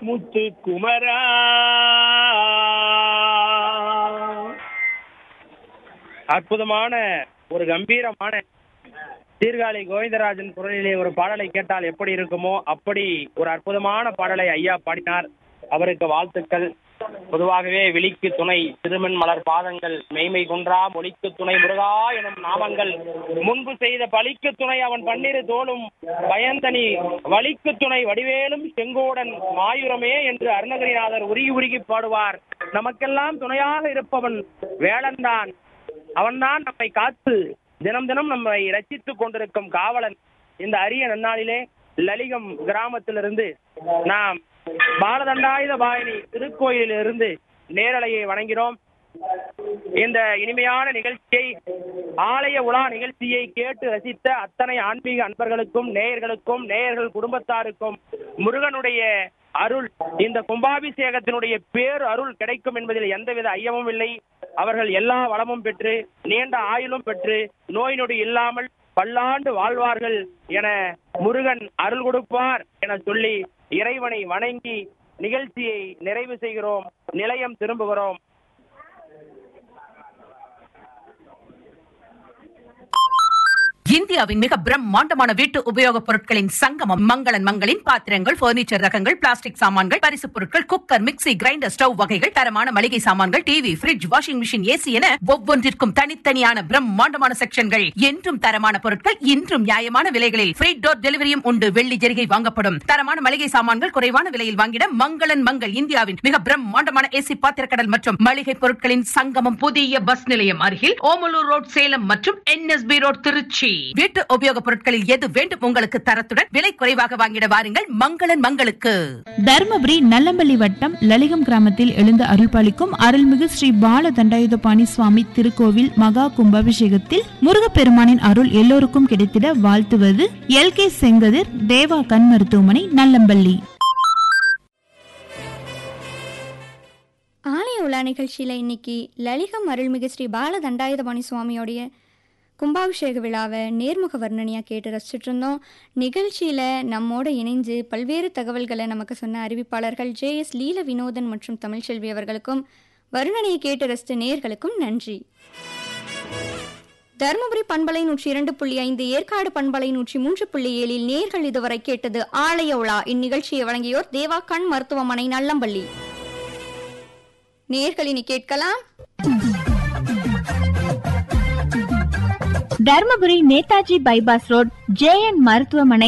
முத்து குமரா அற்புதமான ஒரு கம்பீரமான சீர்காழி கோவிந்தராஜன் குரலிலே ஒரு பாடலை கேட்டால் எப்படி இருக்குமோ அப்படி ஒரு அற்புதமான பாடலை ஐயா பாடினார் அவருக்கு வாழ்த்துக்கள் பொதுவாகவே விழிக்கு துணை திருமண் மலர் பாதங்கள் மெய்மை குன்றா மொழிக்கு துணை முருகா எனும் நாமங்கள் முன்பு செய்த பலிக்கு துணை அவன் பன்னிரு தோளும் பயந்தனி வலிக்கு துணை வடிவேலும் செங்கோடன் மாயுரமே என்று அருணகிரிநாதர் உருகி உருகி பாடுவார் நமக்கெல்லாம் துணையாக இருப்பவன் வேளன்தான் அவன்தான் நம்மை காத்து தினம் தினம் நம்மை ரட்சித்துக் கொண்டிருக்கும் காவலன் இந்த அரிய நன்னாளிலே லலிகம் கிராமத்திலிருந்து நாம் பாரதண்டாயுத பாயினி திருக்கோயிலிருந்து நேரலையை வணங்கினோம் இந்த இனிமையான நிகழ்ச்சியை ஆலய உலா நிகழ்ச்சியை கேட்டு ரசித்த அத்தனை ஆன்மீக அன்பர்களுக்கும் நேயர்களுக்கும் நேயர்கள் குடும்பத்தாருக்கும் முருகனுடைய அருள் இந்த கும்பாபிஷேகத்தினுடைய பேர் அருள் கிடைக்கும் என்பதில் எந்தவித ஐயமும் இல்லை அவர்கள் எல்லா வளமும் பெற்று நீண்ட ஆயுளும் பெற்று நோய் நொடி இல்லாமல் பல்லாண்டு வாழ்வார்கள் என முருகன் அருள் கொடுப்பார் என சொல்லி இறைவனை வணங்கி நிகழ்ச்சியை நிறைவு செய்கிறோம் நிலையம் திரும்புகிறோம் இந்தியாவின் மிக பிரம்மாண்டமான வீட்டு உபயோகப் பொருட்களின் சங்கமம் மங்களன் மங்களின் பாத்திரங்கள் பர்னிச்சர் ரகங்கள் பிளாஸ்டிக் சாமான்கள் பரிசுப் பொருட்கள் குக்கர் மிக்ஸி கிரைண்டர் ஸ்டவ் வகைகள் தரமான மளிகை சாமான்கள் TV fridge washing machine AC என ஒவ்வொன்றிற்கும் தனித்தனியான பிரம்மாண்டமான செக்ஷன்கள் என்றும் தரமான பொருட்கள் இன்றும் நியாயமான விலைகளில் ஃப்ரீ டோர் டெலிவரியும் உண்டு வெள்ளி ஜெரிகை வாங்கப்படும் தரமான மளிகை சாமான்கள் குறைவான விலையில் வாங்கிட மங்களன் மங்கள் இந்தியாவின் மிக பிரம்மாண்டமான ஏசி பாத்திரக்கடல் மற்றும் மளிகை பொருட்களின் சங்கமம் புதிய பஸ் நிலையம் அருகில் ஓமலூர் ரோட் சேலம் மற்றும் என்எஸ்பி ரோட் திருச்சி வீட்டு உபயோகப் பொருட்களில் எது வேண்டும் உங்களுக்கு தரத்துடன் விலை குறைவாக வாங்கிட வாருங்கள் மங்களன் மங்களுக்கு தருமபுரி நல்லம்பள்ளி வட்டம் லலிகம் கிராமத்தில் எழுந்து அருள்பாலிக்கும் அருள்மிகு ஸ்ரீ பால தண்டாயுதபாணி சுவாமி திருக்கோவில் மகா கும்பாபிஷேகத்தில் முருகப்பெருமானின் அருள் எல்லோருக்கும் கிடைத்திட வாழ்த்துவது எல் கே செங்கதிர் தேவா கண் மருத்துவமனை நல்லம்பள்ளி ஆலய உலா நிகழ்ச்சியில் இன்னைக்கு லலிகம் அருள்மிகு ஸ்ரீ பால தண்டாயுதபாணி சுவாமியோடைய கும்பாபிஷேக விழாவை நேர்முக வர்ணனையாக கேட்டு ரசிச்சுட்டு இருந்தோம் நிகழ்ச்சியில் நம்மோட இணைஞ்சு பல்வேறு தகவல்களை நமக்கு சொன்ன அறிவிப்பாளர்கள் ஜே எஸ் லீல வினோதன் மற்றும் தமிழ்ச்செல்வி அவர்களுக்கும் வர்ணனையை கேட்டு ரசித்த நேர்களுக்கும் நன்றி தருமபுரி பண்பலை நூற்றி இரண்டு புள்ளி ஐந்து ஏற்காடு பண்பலை நூற்றி மூன்று புள்ளி ஏழில் நேர்கள் இதுவரை கேட்டது ஆலய உலா இந்நிகழ்ச்சியை வழங்கியோர் தேவா கண் மருத்துவமனை நல்லம்பள்ளி நேர்களினி கேட்கலாம் தர்மபுரி நேதாஜி பைபாஸ் ரோட் ஜேஎன் மருத்துவமனை